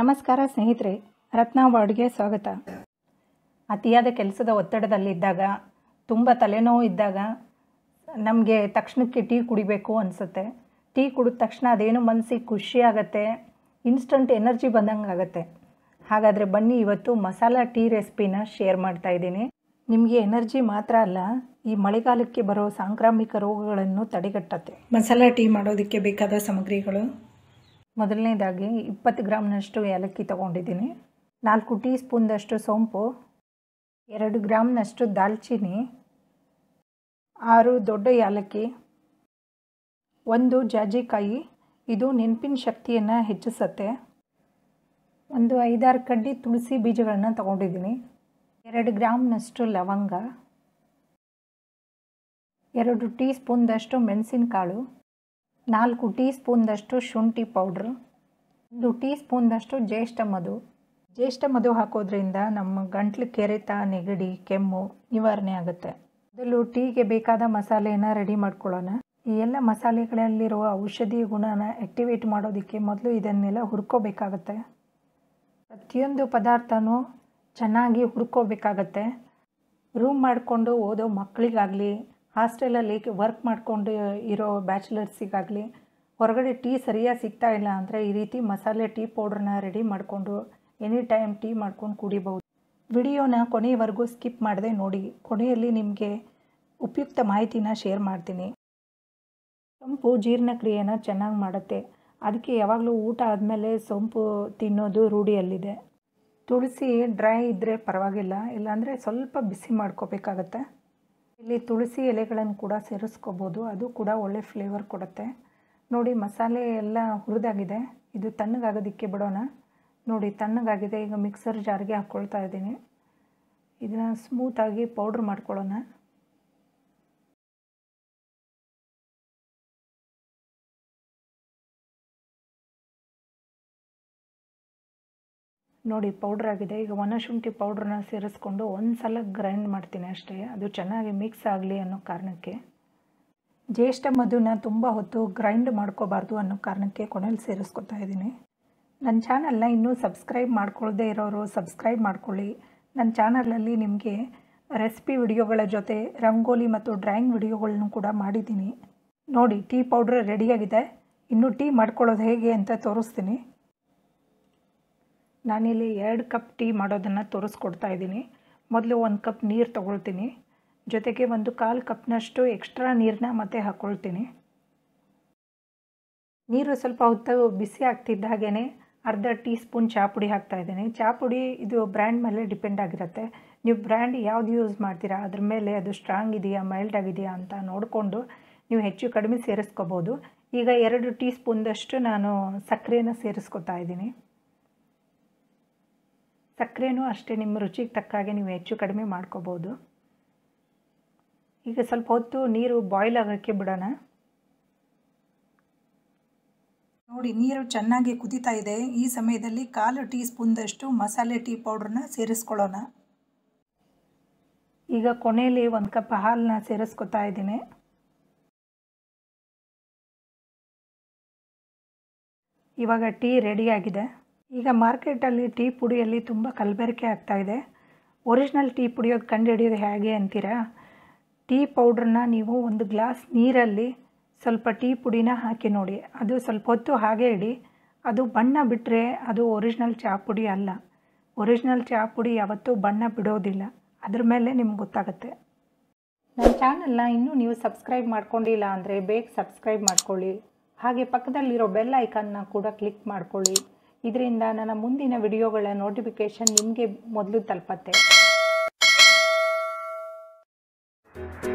ನಮಸ್ಕಾರ ಸ್ನೇಹಿತರೆ ರತ್ನ ವಾರ್ಡ್ಗೆ ಸ್ವಾಗತ ಅತಿಯಾದ ಕೆಲಸದ ಒತ್ತಡದಲ್ಲಿದ್ದಾಗ ತುಂಬ ತಲೆನೋವು ಇದ್ದಾಗ ನಮಗೆ ತಕ್ಷಣಕ್ಕೆ ಟೀ ಕುಡಿಬೇಕು ಅನಿಸುತ್ತೆ ಟೀ ಕುಡಿದ ತಕ್ಷಣ ಅದೇನು ಮನಸ್ಸಿಗೆ ಖುಷಿ ಆಗುತ್ತೆ ಇನ್ಸ್ಟಂಟ್ ಎನರ್ಜಿ ಬಂದಂಗೆ ಆಗುತ್ತೆ ಹಾಗಾದರೆ ಬನ್ನಿ ಇವತ್ತು ಮಸಾಲ ಟೀ ರೆಸಿಪಿನ ಶೇರ್ ಮಾಡ್ತಾ ಇದ್ದೀನಿ ನಿಮಗೆ ಎನರ್ಜಿ ಮಾತ್ರ ಅಲ್ಲ ಈ ಮಳೆಗಾಲಕ್ಕೆ ಬರೋ ಸಾಂಕ್ರಾಮಿಕ ರೋಗಗಳನ್ನು ತಡೆಗಟ್ಟತ್ತೆ ಮಸಾಲ ಟೀ ಮಾಡೋದಕ್ಕೆ ಬೇಕಾದ ಸಾಮಗ್ರಿಗಳು ಮೊದಲನೇದಾಗಿ ಇಪ್ಪತ್ತು ಗ್ರಾಮ್ನಷ್ಟು ಏಲಕ್ಕಿ ತೊಗೊಂಡಿದ್ದೀನಿ ನಾಲ್ಕು ಟೀ ಸ್ಪೂನ್ದಷ್ಟು ಸೋಂಪು ಎರಡು ಗ್ರಾಮ್ನಷ್ಟು ದಾಲ್ಚಿನ್ನಿ ಆರು ದೊಡ್ಡ ಏಲಕ್ಕಿ ಒಂದು ಜಾಜಿಕಾಯಿ ಇದು ನೆನಪಿನ ಶಕ್ತಿಯನ್ನು ಹೆಚ್ಚಿಸುತ್ತೆ ಒಂದು ಐದಾರು ಕಡ್ಡಿ ತುಳಸಿ ಬೀಜಗಳನ್ನ ತಗೊಂಡಿದ್ದೀನಿ ಎರಡು ಗ್ರಾಮ್ನಷ್ಟು ಲವಂಗ ಎರಡು ಟೀ ಸ್ಪೂನ್ದಷ್ಟು ಮೆಣಸಿನಕಾಳು ನಾಲ್ಕು ಟೀ ಸ್ಪೂನ್ದಷ್ಟು ಶುಂಠಿ ಪೌಡ್ರು ಒಂದು ಟೀ ಸ್ಪೂನ್ದಷ್ಟು ಜ್ಯೇಷ್ಠ ಮಧು ಜ್ಯೇಷ್ಠ ಮಧು ಹಾಕೋದ್ರಿಂದ ನಮ್ಮ ಗಂಟ್ಲು ಕೆರೆತ ನೆಗಡಿ ಕೆಮ್ಮು ನಿವಾರಣೆ ಆಗುತ್ತೆ ಮೊದಲು ಟೀಗೆ ಬೇಕಾದ ಮಸಾಲೆಯನ್ನು ರೆಡಿ ಮಾಡ್ಕೊಳ್ಳೋಣ ಈ ಎಲ್ಲ ಮಸಾಲೆಗಳಲ್ಲಿರುವ ಔಷಧಿ ಗುಣನ ಆ್ಯಕ್ಟಿವೇಟ್ ಮಾಡೋದಕ್ಕೆ ಮೊದಲು ಇದನ್ನೆಲ್ಲ ಹುರ್ಕೋಬೇಕಾಗತ್ತೆ ಪ್ರತಿಯೊಂದು ಪದಾರ್ಥನೂ ಚೆನ್ನಾಗಿ ಹುರ್ಕೋಬೇಕಾಗತ್ತೆ ರೂಮ್ ಮಾಡಿಕೊಂಡು ಓದೋ ಮಕ್ಕಳಿಗಾಗಲಿ ಹಾಸ್ಟೆಲಲ್ಲಿ ವರ್ಕ್ ಮಾಡಿಕೊಂಡು ಇರೋ ಬ್ಯಾಚುಲರ್ಸಿಗಾಗಲಿ ಹೊರಗಡೆ ಟೀ ಸರಿಯಾಗಿ ಸಿಗ್ತಾ ಇಲ್ಲ ಅಂದರೆ ಈ ರೀತಿ ಮಸಾಲೆ ಟೀ ಪೌಡ್ರನ್ನ ರೆಡಿ ಮಾಡಿಕೊಂಡು ಎನಿ ಟೈಮ್ ಟೀ ಮಾಡ್ಕೊಂಡು ಕುಡಿಬೋದು ವಿಡಿಯೋನ ಕೊನೆಯವರೆಗೂ ಸ್ಕಿಪ್ ಮಾಡದೆ ನೋಡಿ ಕೊನೆಯಲ್ಲಿ ನಿಮಗೆ ಉಪಯುಕ್ತ ಮಾಹಿತಿನ ಶೇರ್ ಮಾಡ್ತೀನಿ ಸೊಂಪು ಜೀರ್ಣಕ್ರಿಯೆನ ಚೆನ್ನಾಗಿ ಮಾಡುತ್ತೆ ಅದಕ್ಕೆ ಯಾವಾಗಲೂ ಊಟ ಆದಮೇಲೆ ಸೊಂಪು ತಿನ್ನೋದು ರೂಢಿಯಲ್ಲಿದೆ ತುಳಸಿ ಡ್ರೈ ಇದ್ದರೆ ಪರವಾಗಿಲ್ಲ ಇಲ್ಲಾಂದರೆ ಸ್ವಲ್ಪ ಬಿಸಿ ಮಾಡ್ಕೋಬೇಕಾಗತ್ತೆ ಇಲ್ಲಿ ತುಳಸಿ ಎಲೆಗಳನ್ನು ಕೂಡ ಸೇರಿಸ್ಕೋಬೋದು ಅದು ಕೂಡ ಒಳ್ಳೆ ಫ್ಲೇವರ್ ಕೊಡುತ್ತೆ ನೋಡಿ ಮಸಾಲೆ ಎಲ್ಲ ಹುರಿದಾಗಿದೆ ಇದು ತಣ್ಣಗಾಗೋದಕ್ಕೆ ಬಿಡೋಣ ನೋಡಿ ತಣ್ಣಗಾಗಿದೆ ಈಗ ಮಿಕ್ಸರ್ ಜಾರ್ಗೆ ಹಾಕ್ಕೊಳ್ತಾ ಇದ್ದೀನಿ ಇದನ್ನು ಸ್ಮೂತಾಗಿ ಪೌಡ್ರ್ ಮಾಡ್ಕೊಳ್ಳೋಣ ನೋಡಿ ಪೌಡ್ರ್ ಆಗಿದೆ ಈಗ ಒಣಶುಂಠಿ ಪೌಡ್ರನ್ನ ಸೇರಿಸ್ಕೊಂಡು ಒಂದು ಸಲ ಗ್ರೈಂಡ್ ಮಾಡ್ತೀನಿ ಅಷ್ಟೇ ಅದು ಚೆನ್ನಾಗಿ ಮಿಕ್ಸ್ ಆಗಲಿ ಅನ್ನೋ ಕಾರಣಕ್ಕೆ ಜ್ಯೇಷ್ಠ ಮಧುನ ತುಂಬ ಹೊತ್ತು ಗ್ರೈಂಡ್ ಮಾಡ್ಕೋಬಾರ್ದು ಅನ್ನೋ ಕಾರಣಕ್ಕೆ ಕೊನೆಯಲ್ಲಿ ಸೇರಿಸ್ಕೊತಾ ಇದ್ದೀನಿ ನನ್ನ ಚಾನಲ್ನ ಇನ್ನೂ ಸಬ್ಸ್ಕ್ರೈಬ್ ಮಾಡ್ಕೊಳ್ಳದೆ ಇರೋರು ಸಬ್ಸ್ಕ್ರೈಬ್ ಮಾಡ್ಕೊಳ್ಳಿ ನನ್ನ ಚಾನಲಲ್ಲಿ ನಿಮಗೆ ರೆಸಿಪಿ ವಿಡಿಯೋಗಳ ಜೊತೆ ರಂಗೋಲಿ ಮತ್ತು ಡ್ರಾಯಿಂಗ್ ವಿಡಿಯೋಗಳನ್ನು ಕೂಡ ಮಾಡಿದ್ದೀನಿ ನೋಡಿ ಟೀ ಪೌಡ್ರ್ ರೆಡಿಯಾಗಿದೆ ಇನ್ನು ಟೀ ಮಾಡ್ಕೊಳ್ಳೋದು ಹೇಗೆ ಅಂತ ತೋರಿಸ್ತೀನಿ ನಾನಿಲ್ಲಿ ಎರಡು ಕಪ್ ಟೀ ಮಾಡೋದನ್ನು ತೋರಿಸ್ಕೊಡ್ತಾ ಇದ್ದೀನಿ ಮೊದಲು ಒಂದು ಕಪ್ ನೀರು ತೊಗೊಳ್ತೀನಿ ಜೊತೆಗೆ ಒಂದು ಕಾಲು ಕಪ್ನಷ್ಟು ಎಕ್ಸ್ಟ್ರಾ ನೀರನ್ನ ಮತ್ತೆ ಹಾಕ್ಕೊಳ್ತೀನಿ ನೀರು ಸ್ವಲ್ಪ ಹೊತ್ತು ಬಿಸಿ ಆಗ್ತಿದ್ದ ಹಾಗೇ ಅರ್ಧ ಟೀ ಸ್ಪೂನ್ ಚಹಾ ಪುಡಿ ಹಾಕ್ತಾ ಇದ್ದೀನಿ ಚಹಾ ಪುಡಿ ಇದು ಬ್ರ್ಯಾಂಡ್ ಮೇಲೆ ಡಿಪೆಂಡ್ ಆಗಿರುತ್ತೆ ನೀವು ಬ್ರ್ಯಾಂಡ್ ಯಾವ್ದು ಯೂಸ್ ಮಾಡ್ತೀರಾ ಅದ್ರ ಮೇಲೆ ಅದು ಸ್ಟ್ರಾಂಗ್ ಇದೆಯಾ ಮೈಲ್ಡ್ ಆಗಿದೆಯಾ ಅಂತ ನೋಡಿಕೊಂಡು ನೀವು ಹೆಚ್ಚು ಕಡಿಮೆ ಸೇರಿಸ್ಕೋಬೋದು ಈಗ ಎರಡು ಟೀ ಸ್ಪೂನ್ದಷ್ಟು ನಾನು ಸಕ್ಕರೆನ ಸೇರಿಸ್ಕೊತಾ ಇದ್ದೀನಿ ಸಕ್ಕರೆನೂ ಅಷ್ಟೇ ನಿಮ್ಮ ರುಚಿಗೆ ತಕ್ಕ ಹಾಗೆ ನೀವು ಹೆಚ್ಚು ಕಡಿಮೆ ಮಾಡ್ಕೋಬೋದು ಈಗ ಸ್ವಲ್ಪ ಹೊತ್ತು ನೀರು ಬಾಯ್ಲ್ ಆಗೋಕ್ಕೆ ಬಿಡೋಣ ನೋಡಿ ನೀರು ಚೆನ್ನಾಗಿ ಕುದೀತಾ ಇದೆ ಈ ಸಮಯದಲ್ಲಿ ಕಾಲು ಟೀ ಸ್ಪೂನ್ದಷ್ಟು ಮಸಾಲೆ ಟೀ ಪೌಡ್ರನ್ನ ಸೇರಿಸ್ಕೊಳ್ಳೋಣ ಈಗ ಕೊನೆಯಲ್ಲಿ ಒಂದು ಕಪ್ ಹಾಲನ್ನ ಸೇರಿಸ್ಕೊತಾ ಇದ್ದೀನಿ ಇವಾಗ ಟೀ ರೆಡಿಯಾಗಿದೆ ಈಗ ಮಾರ್ಕೆಟಲ್ಲಿ ಟೀ ಪುಡಿಯಲ್ಲಿ ತುಂಬ ಕಲಬೆರಕೆ ಆಗ್ತಾಯಿದೆ ಒರಿಜಿನಲ್ ಟೀ ಪುಡಿಯೋದು ಕಂಡುಹಿಡಿಯೋದು ಹೇಗೆ ಅಂತೀರಾ ಟೀ ಪೌಡ್ರನ್ನ ನೀವು ಒಂದು ಗ್ಲಾಸ್ ನೀರಲ್ಲಿ ಸ್ವಲ್ಪ ಟೀ ಪುಡಿನ ಹಾಕಿ ನೋಡಿ ಅದು ಸ್ವಲ್ಪ ಹೊತ್ತು ಹಾಗೆ ಇಡಿ ಅದು ಬಣ್ಣ ಬಿಟ್ಟರೆ ಅದು ಒರಿಜಿನಲ್ ಚಹಾ ಪುಡಿ ಅಲ್ಲ ಒರಿಜಿನಲ್ ಚಹಾ ಪುಡಿ ಯಾವತ್ತೂ ಬಣ್ಣ ಬಿಡೋದಿಲ್ಲ ಅದ್ರ ಮೇಲೆ ನಿಮ್ಗೆ ಗೊತ್ತಾಗುತ್ತೆ ನನ್ನ ಚಾನಲ್ನ ಇನ್ನೂ ನೀವು ಸಬ್ಸ್ಕ್ರೈಬ್ ಮಾಡ್ಕೊಂಡಿಲ್ಲ ಅಂದರೆ ಬೇಗ ಸಬ್ಸ್ಕ್ರೈಬ್ ಮಾಡ್ಕೊಳ್ಳಿ ಹಾಗೆ ಪಕ್ಕದಲ್ಲಿರೋ ಬೆಲ್ ಐಕನ್ನ ಕೂಡ ಕ್ಲಿಕ್ ಮಾಡ್ಕೊಳ್ಳಿ ಇದರಿಂದ ನನ್ನ ಮುಂದಿನ ವಿಡಿಯೋಗಳ ನೋಟಿಫಿಕೇಷನ್ ನಿಮಗೆ ಮೊದಲು ತಲುಪತ್ತೆ